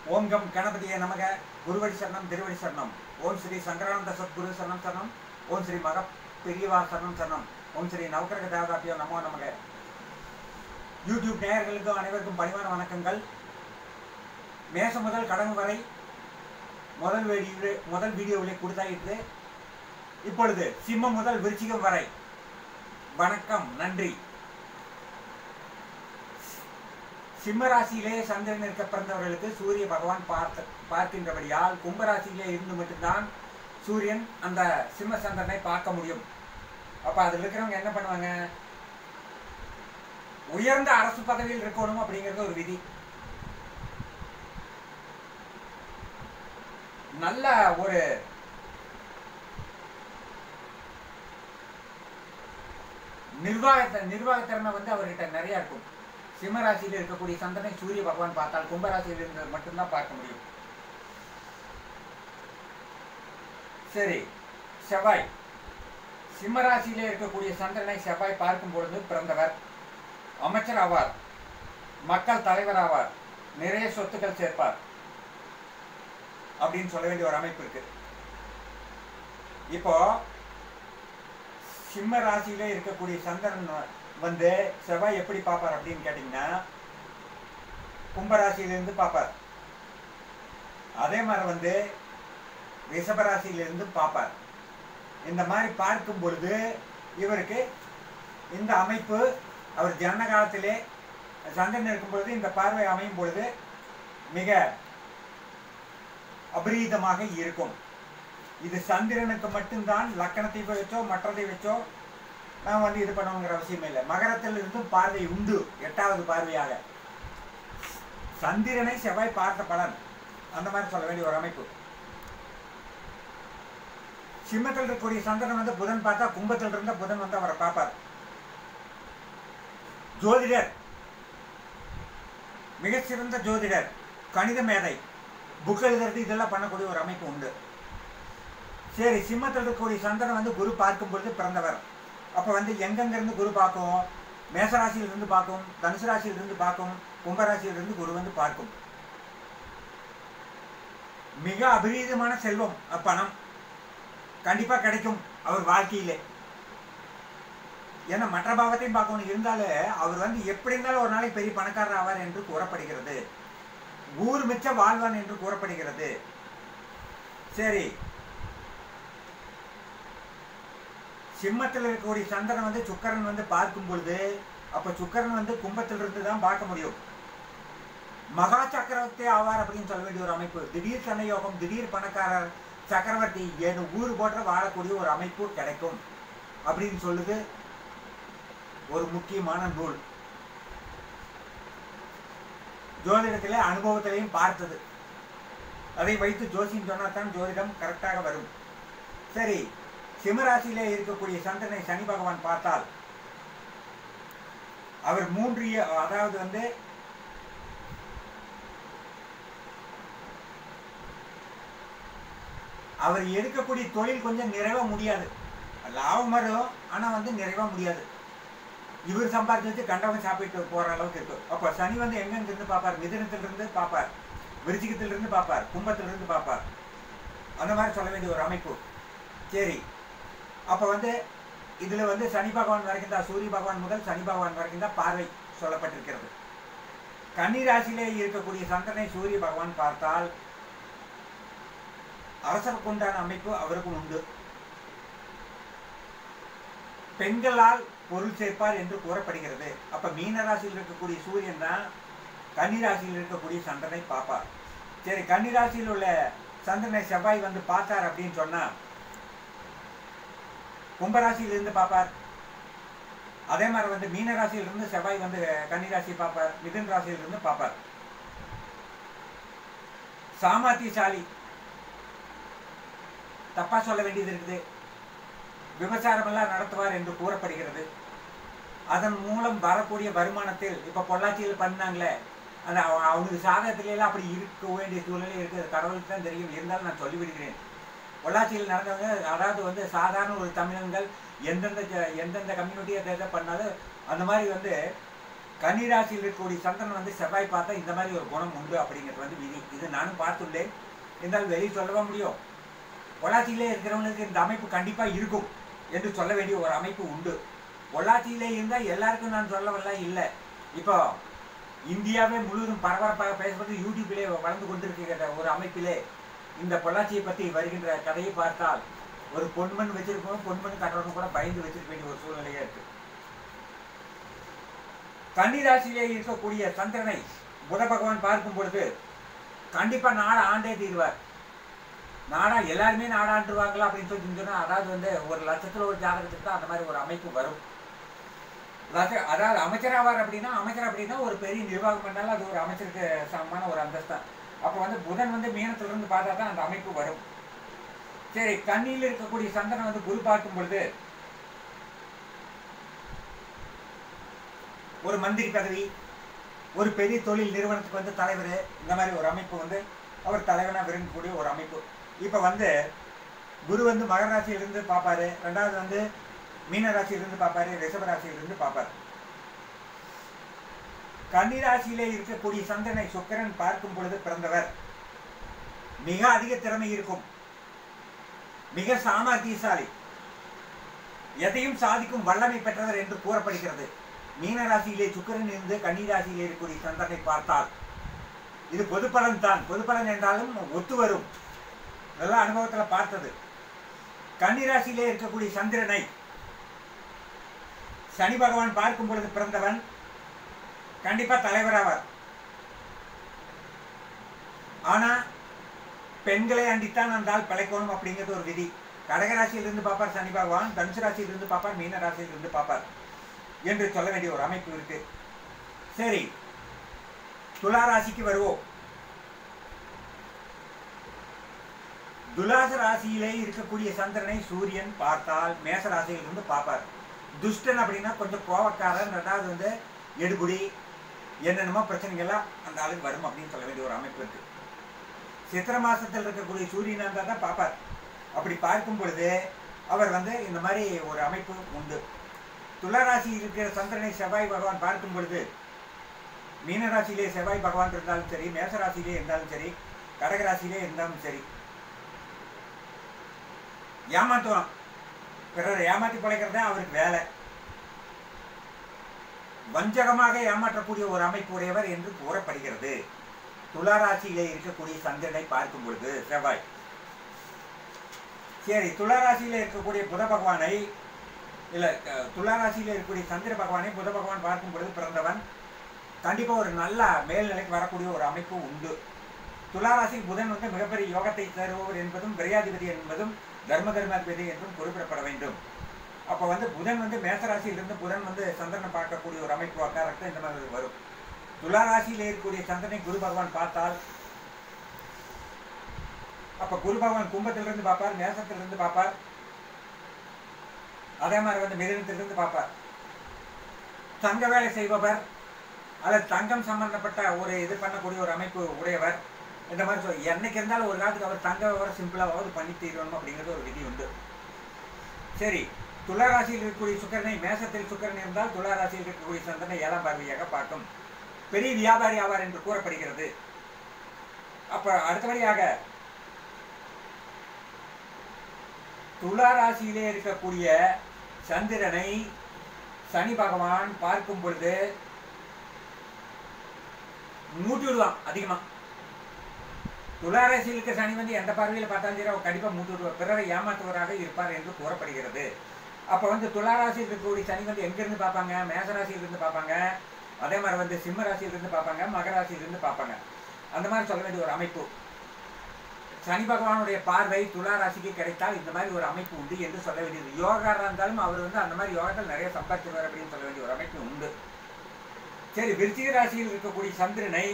ஓம் come கணபதியே நமக குருவடி சரணம் திருவடி சரணம் ஓம் ஸ்ரீ சங்கரானந்த சத்குரு சரணம் சரணம் ஓம் ஸ்ரீ மக பெரியவா சரணம் சரணம் ஓம் ஸ்ரீ நவக்கிரக தேவதாப்பியோ நமோ நமக யூடியூப் நேயர்களுக்கும் அனைவருக்கும் பணிவான வணக்கங்கள் மேசம் முதல் கடங்கு வரை முதல் வீடியோ முதல் வீடியோவிலே கொடுத்தாயிட்டு இப்பொழுது சிம்மம் முதல் விருச்சிகம் வரை வணக்கம் நன்றி சிம்ம ராசியிலே சந்திரன் இருக்க பிறந்தவர்களுக்கு சூரிய பகவான் பார்த்த பார்க்கின்றபடியால் கும்பராசியிலே இருந்து மட்டும்தான் சூரியன் அந்த சிம்ம சந்திரனை பார்க்க முடியும் அப்ப அதுல இருக்கிறவங்க என்ன பண்ணுவாங்க உயர்ந்த அரசு பதவியில் இருக்கணும் அப்படிங்கிறது ஒரு விதி நல்ல ஒரு நிர்வாகத்தை நிர்வாகத்திறமை வந்து அவர்கிட்ட நிறைய இருக்கும் சிம்ம ராசியில் இருக்கக்கூடிய சந்திரனை சூரிய பகவான் பார்த்தால் கும்பராசியில் இருந்தது மட்டும்தான் பார்க்க முடியும் சரி செவ்வாய் சிம்ம ராசியிலே இருக்கக்கூடிய சந்திரனை செவ்வாய் பார்க்கும் பொழுது பிறந்தவர் அமைச்சர் ஆவார் மக்கள் தலைவர் ஆவார் நிறைய சொத்துக்கள் சேர்ப்பார் அப்படின்னு சொல்ல வேண்டிய ஒரு அமைப்பு இருக்கு இப்போ சிம்ம ராசியிலே இருக்கக்கூடிய சந்திரன் வந்து செவ்வாய் எப்படி பார்ப்பார் அப்படின்னு கேட்டீங்கன்னா கும்பராசியிலிருந்து பார்ப்பார் அதே மாதிரி வந்து ரிஷபராசியிலிருந்து பார்ப்பார் இந்த மாதிரி பார்க்கும் பொழுது இவருக்கு இந்த அமைப்பு அவர் ஜனன காலத்திலே சந்திரன் இருக்கும் பொழுது இந்த பார்வை அமையும் பொழுது மிக அபரீதமாக இருக்கும் இது சந்திரனுக்கு மட்டும்தான் லக்கணத்தை வச்சோ மற்றதை வச்சோ நாம் வந்து இது பண்ணணுங்கிற அவசியம் இல்லை மகரத்தில் இருந்தும் பார்வை உண்டு எட்டாவது பார்வையாக சந்திரனை செவ்வாய் பார்த்த பலன் அந்த மாதிரி சொல்ல வேண்டிய ஒரு அமைப்பு சிம்மத்தில் இருக்கக்கூடிய சந்திரன் வந்து புதன் பார்த்தா கும்பத்தில் இருந்த புதன் வந்து அவரை பார்ப்பார் ஜோதிடர் மிகச்சிறந்த ஜோதிடர் கணித மேதை புக் எழுதுறது இதெல்லாம் பண்ணக்கூடிய ஒரு அமைப்பு உண்டு சரி சிம்மத்தில் இருக்கக்கூடிய சந்திரன் வந்து குரு பார்க்கும் பொழுது பிறந்தவர் அப்போ வந்து எங்கெங்கிருந்து குரு பார்க்கும் மேசராசியிலிருந்து பார்க்கும் தனுசு ராசியிலிருந்து பார்க்கும் கும்பராசியிலிருந்து குரு வந்து பார்க்கும் மிக அபரீதமான செல்வம் பணம் கண்டிப்பா கிடைக்கும் அவர் வாழ்க்கையிலே ஏன்னா மற்ற பாவத்தையும் பார்க்கணும் இருந்தாலும் அவர் வந்து எப்படி இருந்தாலும் ஒரு நாளைக்கு பெரிய பணக்காரர் ஆவார் என்று கூறப்படுகிறது ஊர் மிச்ச வாழ்வான் என்று கூறப்படுகிறது சரி சிம்மத்தில் இருக்கக்கூடிய சந்திரன் வந்து சுக்கரன் வந்து பார்க்கும் பொழுது அப்ப சுக்கரன் வந்து கும்பத்திலிருந்து தான் பார்க்க முடியும் மகா சக்கரவர்த்தி ஆவார் அப்படின்னு சொல்ல வேண்டிய ஒரு அமைப்பு திடீர் சனயோகம் திடீர் பணக்காரர் சக்கரவர்த்தி ஏழு ஊர் போன்ற வாழக்கூடிய ஒரு அமைப்பு கிடைக்கும் அப்படின்னு சொல்லுது ஒரு முக்கியமான நூல் ஜோதிடத்திலே அனுபவத்திலையும் பார்த்தது அதை வைத்து ஜோசியம் சொன்னால்தான் ஜோதிடம் கரெக்டாக வரும் சரி சிம்மராசியிலே இருக்கக்கூடிய சந்திரனை சனி பகவான் பார்த்தால் அவர் மூன்று அதாவது வந்து அவர் எடுக்கக்கூடிய தொழில் கொஞ்சம் நிறைவா முடியாது லாபம் வரும் ஆனா வந்து நிறைவா முடியாது இவர் சம்பாதிச்சு வச்சு கண்டவன் சாப்பிட்டு போற அளவுக்கு இருக்கும் அப்ப சனி வந்து எங்க இருந்து பார்ப்பார் மிதனத்திலிருந்து பார்ப்பார் விருச்சிகத்திலிருந்து பார்ப்பார் கும்பத்திலிருந்து பார்ப்பார் அந்த மாதிரி சொல்ல வேண்டிய ஒரு அமைப்பு சரி அப்ப வந்து இதுல வந்து சனி பகவான் வரைக்கும் தான் சூரிய பகவான் முதல் சனி பகவான் வரைக்கும் தான் பார்வை சொல்லப்பட்டிருக்கிறது கன்னி ராசியிலே இருக்கக்கூடிய சந்திரனை சூரிய பகவான் பார்த்தால் அரசருக்குண்டான அமைப்பு அவருக்கும் உண்டு பெண்களால் பொருள் சேர்ப்பார் என்று கூறப்படுகிறது அப்ப மீன ராசியில் இருக்கக்கூடிய சூரியன் தான் கன்னி ராசியில் இருக்கக்கூடிய சந்திரனை பார்ப்பார் சரி கன்னி ராசியில் உள்ள சந்திரனை செவ்வாய் வந்து பார்த்தார் அப்படின்னு சொன்னா கும்பராசியிலிருந்து பார்ப்பார் அதே மாதிரி வந்து மீன ராசியிலிருந்து செவ்வாய் வந்து கன்னி ராசி பார்ப்பார் மிதுன் ராசியிலிருந்து பார்ப்பார் சாமர்த்தியசாலி தப்பா சொல்ல வேண்டியது இருக்குது விபச்சாரம் எல்லாம் நடத்துவார் என்று கூறப்படுகிறது அதன் மூலம் வரக்கூடிய வருமானத்தில் இப்ப பொள்ளாச்சியில் பண்ணாங்களே அந்த அவனுக்கு சாதகத்தில எல்லாம் அப்படி இருக்க வேண்டிய சூழ்நிலை இருக்குது கடவுளுக்கு தான் தெரியும் இருந்தாலும் நான் சொல்லிவிடுகிறேன் பொள்ளாச்சியில் நடந்தவங்க அதாவது வந்து சாதாரண ஒரு தமிழர்கள் எந்தெந்த எந்தெந்த கம்யூனிட்டியை எதை பண்ணாலும் அந்த மாதிரி வந்து கன்னிராசியில் இருக்கக்கூடிய சந்திரன் வந்து செவ்வாய் பார்த்தா இந்த மாதிரி ஒரு குணம் உண்டு அப்படிங்கிறது வந்து விதி இது நானும் பார்த்துள்ளேன் இருந்தாலும் வெளியே சொல்லவா முடியும் பொள்ளாச்சியிலே இருக்கிறவங்களுக்கு இந்த அமைப்பு கண்டிப்பாக இருக்கும் என்று சொல்ல வேண்டிய ஒரு அமைப்பு உண்டு பொள்ளாச்சியிலே இருந்தால் எல்லாருக்கும் நான் சொல்லவெல்லாம் இல்லை இப்போ இந்தியாவே முழுவதும் பரபரப்பாக பேசுவது யூடியூப்பிலே வளர்ந்து கொண்டிருக்கிற ஒரு அமைப்பிலே இந்த பொள்ளாச்சியை பற்றி வருகின்ற கதையை பார்த்தால் ஒரு பொன்மண் வச்சிருக்கோம் பொன்மண் கட்டுறவங்க கூட பயந்து வச்சிருக்க வேண்டிய ஒரு சூழ்நிலையா இருக்கு கன்னிராசியிலே இருக்கக்கூடிய சந்திரனை புத பகவான் பார்க்கும் பொழுது கண்டிப்பா நாடை ஆண்டே தீருவார் நாடா எல்லாருமே நாடாண்டுருவாங்களா அப்படின்னு சொல்லி சொன்னா அதாவது வந்து ஒரு லட்சத்துல ஒரு ஜாதகத்துக்கு தான் அந்த மாதிரி ஒரு அமைப்பு வரும் லட்ச- அதாவது அமைச்சராவார் அப்படின்னா அமைச்சர் அப்படின்னா ஒரு பெரிய நிர்வாகம் பண்ணாலும் அது ஒரு அமைச்சருக்கு சமமான ஒரு அந்தஸ்தான் அப்போ வந்து புதன் வந்து மீனத்துல இருந்து பார்த்தா தான் அந்த அமைப்பு வரும் சரி கண்ணியில் இருக்கக்கூடிய சந்திரன் வந்து குரு பார்க்கும் பொழுது ஒரு மந்திரி பதவி ஒரு பெரிய தொழில் நிறுவனத்துக்கு வந்து தலைவர் இந்த மாதிரி ஒரு அமைப்பு வந்து அவர் தலைவனாக விரும்பக்கூடிய ஒரு அமைப்பு இப்போ வந்து குரு வந்து மகர ராசியிலிருந்து பார்ப்பாரு ரெண்டாவது வந்து மீன ராசியிலிருந்து பார்ப்பாரு ரிஷப ராசியிலிருந்து பார்ப்பாரு கன்னி ராசியிலே இருக்கக்கூடிய சந்திரனை சுக்கிரன் பார்க்கும் பொழுது பிறந்தவர் மிக அதிக திறமை இருக்கும் மிக சாமர்த்தியசாலி எதையும் சாதிக்கும் வல்லமை பெற்றவர் என்று கூறப்படுகிறது மீன ராசியிலே சுக்கிரன் இருந்து கன்னி ராசியிலே இருக்கக்கூடிய சந்திரனை பார்த்தால் இது பொது பலன் தான் பொது பலன் என்றாலும் ஒத்து வரும் நல்ல அனுபவத்துல பார்த்தது கன்னி ராசியிலே இருக்கக்கூடிய சந்திரனை சனி பகவான் பார்க்கும் பொழுது பிறந்தவன் கண்டிப்பா தலைவராவார் ஆனா பெண்களை அண்டித்தான் வந்தால் பிழைக்கணும் அப்படிங்கிறது ஒரு விதி கடகராசியிலிருந்து பார்ப்பார் சனி பகவான் தனுசு ராசியிலிருந்து பார்ப்பார் மீன ராசியிலிருந்து பார்ப்பார் என்று சொல்ல வேண்டிய ஒரு அமைப்பு இருக்கு சரி துலா ராசிக்கு வருவோம் துலாச ராசியிலே இருக்கக்கூடிய சந்திரனை சூரியன் பார்த்தால் மேச ராசியிலிருந்து பார்ப்பார் துஷ்டன் அப்படின்னா கொஞ்சம் கோவக்காரன் ரெண்டாவது வந்து எடுபுடி என்னென்னமோ பிரச்சனைகள்லாம் அந்த ஆளுக்கு வரும் அப்படின்னு சொல்ல வேண்டிய ஒரு அமைப்பு இருக்கு சித்திர மாசத்தில் இருக்கக்கூடிய சூரியனா இருந்தால் தான் பார்ப்பார் அப்படி பார்க்கும் பொழுது அவர் வந்து இந்த மாதிரி ஒரு அமைப்பு உண்டு துளாராசி இருக்கிற சந்திரனை செவ்வாய் பகவான் பார்க்கும் பொழுது மீனராசியிலே செவ்வாய் பகவான் இருந்தாலும் சரி மேசராசியிலே இருந்தாலும் சரி கடகராசியிலே இருந்தாலும் சரி ஏமாத்துவான் பிறரை ஏமாத்தி பிழைக்கிறது தான் அவருக்கு வேலை வஞ்சகமாக ஏமாற்றக்கூடிய ஒரு அமைப்பு உடையவர் என்று கூறப்படுகிறது துளாராசியிலே இருக்கக்கூடிய சந்திரனை பார்க்கும் பொழுது செவ்வாய் சரி துளாராசியில இருக்கக்கூடிய புத பகவானை இல்ல அஹ், துளாராசியில இருக்கக்கூடிய சந்திர பகவானை புத பகவான் பார்க்கும் பொழுது பிறந்தவன் கண்டிப்பா ஒரு நல்ல மேல்நிலைக்கு வரக்கூடிய ஒரு அமைப்பு உண்டு துளாராசி புதன் வந்து மிகப்பெரிய யோகத்தை தருபவர் என்பதும் விரையாதிபதி என்பதும் தர்ம தர்மாதிபதி என்றும் குறிப்பிடப்பட வேண்டும் அப்போ வந்து புதன் வந்து மேசராசியிலிருந்து புதன் வந்து சந்திரனை பார்க்கக்கூடிய ஒரு அமைப்பு வக்காரத்தை இந்த மாதிரி வரும் துளாராசியில் இருக்கக்கூடிய சந்திரனை குரு பகவான் பார்த்தால் அப்ப குரு பகவான் கும்பத்திலிருந்து பார்ப்பார் மேசத்திலிருந்து பார்ப்பார் அதே மாதிரி வந்து மிதனத்திலிருந்து பார்ப்பார் தங்க வேலை செய்பவர் அல்லது தங்கம் சம்பந்தப்பட்ட ஒரு இது பண்ணக்கூடிய ஒரு அமைப்பு உடையவர் இந்த மாதிரி சொல் என்னைக்கு இருந்தாலும் ஒரு காலத்துக்கு அவர் தங்க விவரம் சிம்பிளாவது பண்ணி தீரணும் அப்படிங்கிறது ஒரு விதி உண்டு சரி துளாராசியில் இருக்கக்கூடிய சுக்கரனை மேசத்தில் சுக்கரன் இருந்தால் துளாராசியில் இருக்கக்கூடிய சந்திரனை ஏழாம் பார்வையாக பார்க்கும் பெரிய வியாபாரி ஆவார் என்று கூறப்படுகிறது அப்ப அடுத்தபடியாக துலா ராசியிலே இருக்கக்கூடிய சந்திரனை சனி பகவான் பார்க்கும் பொழுது மூட்டி விடுவான் அதிகமா துலா ராசியில் இருக்க சனி வந்து எந்த பார்வையில் பார்த்தாலும் சரி அவர் கண்டிப்பா மூட்டி விடுவார் பிறரை ஏமாத்துவராக இருப்பார் என்று கூறப்படுகிறது அப்ப வந்து துலா ராசியில் இருக்கக்கூடிய சனி வந்து எங்க இருந்து பார்ப்பாங்க மேச ராசியில இருந்து பார்ப்பாங்க அதே மாதிரி வந்து சிம்ம ராசியில இருந்து பார்ப்பாங்க மகர ராசியில இருந்து பார்ப்பாங்க அந்த மாதிரி சொல்ல வேண்டிய ஒரு அமைப்பு சனி பகவானுடைய பார்வை துலா ராசிக்கு கிடைத்தால் இந்த மாதிரி ஒரு அமைப்பு உண்டு என்று சொல்ல வேண்டியது யோகாரா இருந்தாலும் அவர் வந்து அந்த மாதிரி யோகத்தில் நிறைய சம்பாதிச்சிருவார் அப்படின்னு சொல்ல வேண்டிய ஒரு அமைப்பு உண்டு சரி விருச்சிக ராசியில் இருக்கக்கூடிய சந்திரனை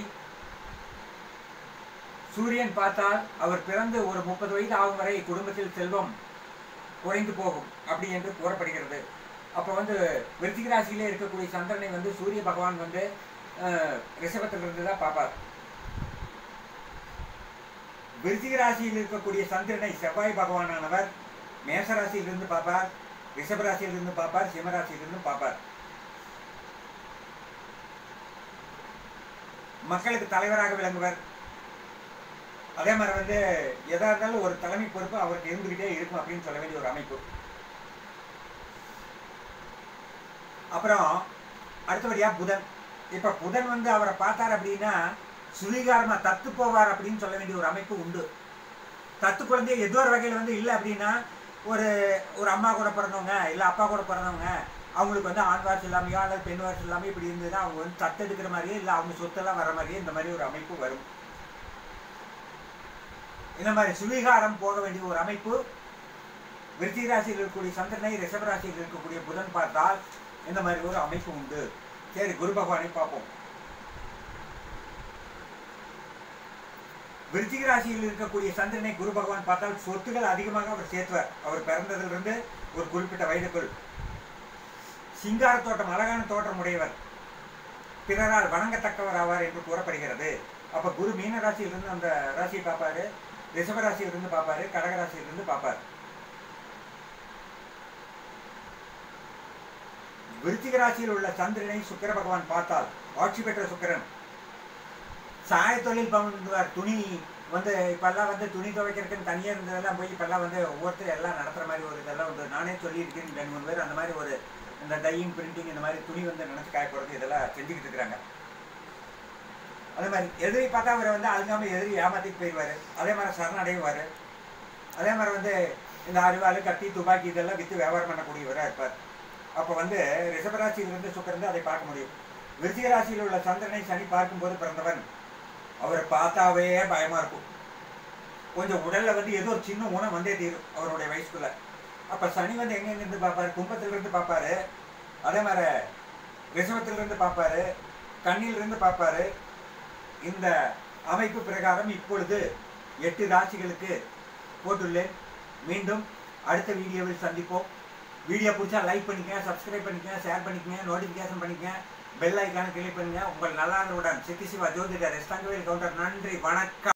சூரியன் பார்த்தால் அவர் பிறந்து ஒரு முப்பது வயது ஆகும் வரை குடும்பத்தில் செல்வம் குறைந்து போகும் அப்படி என்று கூறப்படுகிறது அப்போ வந்து விருச்சிக ராசியிலே இருக்கக்கூடிய சந்திரனை வந்து சூரிய பகவான் வந்து அஹ், ரிஷபத்திலிருந்து தான் பார்ப்பார் விருச்சிக ராசியில் இருக்கக்கூடிய சந்திரனை செவ்வாய் பகவானானவர் மேச ராசியிலிருந்து பார்ப்பார் ரிஷப ராசியிலிருந்து பார்ப்பார் சிம்ம ராசியிலிருந்து பார்ப்பார் மக்களுக்கு தலைவராக விளங்குவர் அதே மாதிரி வந்து எதா இருந்தாலும் ஒரு தலைமை பொறுப்பு அவருக்கு இருந்துகிட்டே இருக்கும் அப்படின்னு சொல்ல வேண்டிய ஒரு அமைப்பு அப்புறம் அடுத்தபடியா புதன் இப்ப புதன் வந்து அவரை பார்த்தார் அப்படின்னா சுவீகாரமா தத்து போவார் அப்படின்னு சொல்ல வேண்டிய ஒரு அமைப்பு உண்டு தத்து குழந்தை ஏதோ ஒரு வகையில் வந்து இல்லை அப்படின்னா ஒரு ஒரு அம்மா கூட பிறந்தவங்க இல்லை அப்பா கூட பிறந்தவங்க அவங்களுக்கு வந்து ஆண் வாரிசு இல்லாமையோ அல்லது பெண் வாரிசு இல்லாமல் இப்படி இருந்ததுன்னா அவங்க வந்து தத்தெடுக்கிற மாதிரியே இல்லை அவங்க சொத்தெல்லாம் வர மாதிரியே இந்த மாதிரி ஒரு அமைப்பு வரும் இந்த மாதிரி சுவீகாரம் போக வேண்டிய ஒரு அமைப்பு விருச்சிக ராசியில் இருக்கக்கூடிய சந்திரனை ரிஷப ராசியில் இருக்கக்கூடிய புதன் பார்த்தால் இந்த மாதிரி ஒரு அமைப்பு உண்டு சரி குரு பகவானை பார்ப்போம் விருச்சிக ராசியில் இருக்கக்கூடிய சந்திரனை குரு பகவான் பார்த்தால் சொத்துகள் அதிகமாக அவர் சேர்த்துவார் அவர் பிறந்ததிலிருந்து ஒரு குறிப்பிட்ட வயதுக்குள் சிங்கார தோட்டம் அழகான தோற்றம் உடையவர் பிறரால் வணங்கத்தக்கவர் ஆவார் என்று கூறப்படுகிறது அப்ப குரு மீன ராசியிலிருந்து அந்த ராசியை பார்ப்பாரு ரிஷப ராசியிலிருந்து பார்ப்பாரு கடக ராசியிலிருந்து பார்ப்பார் விருச்சிக ராசியில் உள்ள சந்திரனை சுக்கிர பகவான் பார்த்தால் ஆட்சி பெற்ற சுக்கிரன் சாய தொழில் பண்ணுவார் துணி வந்து இப்பெல்லாம் வந்து துணி துவைக்கிறதுக்கு தனியாக இருந்ததெல்லாம் போய் இப்பெல்லாம் வந்து ஒவ்வொருத்தர் எல்லாம் நடத்துகிற மாதிரி ஒரு இதெல்லாம் உண்டு நானே சொல்லியிருக்கேன் ரெண்டு மூணு பேர் அந்த மாதிரி ஒரு இந்த டையிங் பிரிண்டிங் இந்த மாதிரி துணி வந்து நினச்சி காய போடுறது இதெல்லாம் செஞ்சுக்கிட்டு இருக்கிறாங்க அதே மாதிரி எதிரி பார்த்தா அவரை வந்து அழுங்காம எதிரி ஏமாத்திட்டு போயிடுவார் அதே மாதிரி சரணடைவார் அதே மாதிரி வந்து இந்த அரிவாள் கத்தி துப்பாக்கி இதெல்லாம் விற்று வியாபாரம் பண்ணக்கூடியவராக இருப்பார் அப்போ வந்து ரிஷபராசியிலிருந்து சுக்கரந்து அதை பார்க்க முடியும் விருச்சிக ராசியில் உள்ள சந்திரனை சனி பார்க்கும்போது பிறந்தவன் அவரை பார்த்தாவே பயமா இருக்கும் கொஞ்சம் உடல்ல வந்து ஏதோ ஒரு சின்ன உணம் வந்தே தீரும் அவருடைய வயசுக்குள்ள அப்ப சனி வந்து எங்க இருந்து பார்ப்பாரு கும்பத்துல இருந்து பார்ப்பாரு அதே மாதிரி ரிஷபத்துல இருந்து பார்ப்பாரு கண்ணில இருந்து பார்ப்பாரு இந்த அமைப்பு பிரகாரம் இப்பொழுது எட்டு ராசிகளுக்கு போட்டுள்ளேன் மீண்டும் அடுத்த வீடியோவில் சந்திப்போம் வீடியோ பிடிச்சா லைக் பண்ணிக்கங்க சப்ஸ்கிரைப் பண்ணிக்கங்க ஷேர் பண்ணிக்கங்க நோட்டிஃபிகேஷன் பண்ணிக்கங்க பெல் ஐக்கான கிளிக் பண்ணுங்க உங்கள் நல்லாருடன் சித்தி சிவா ஜோதிடர் எஸ்தாங்கவேல் கவுண்டர் நன்றி வணக்கம்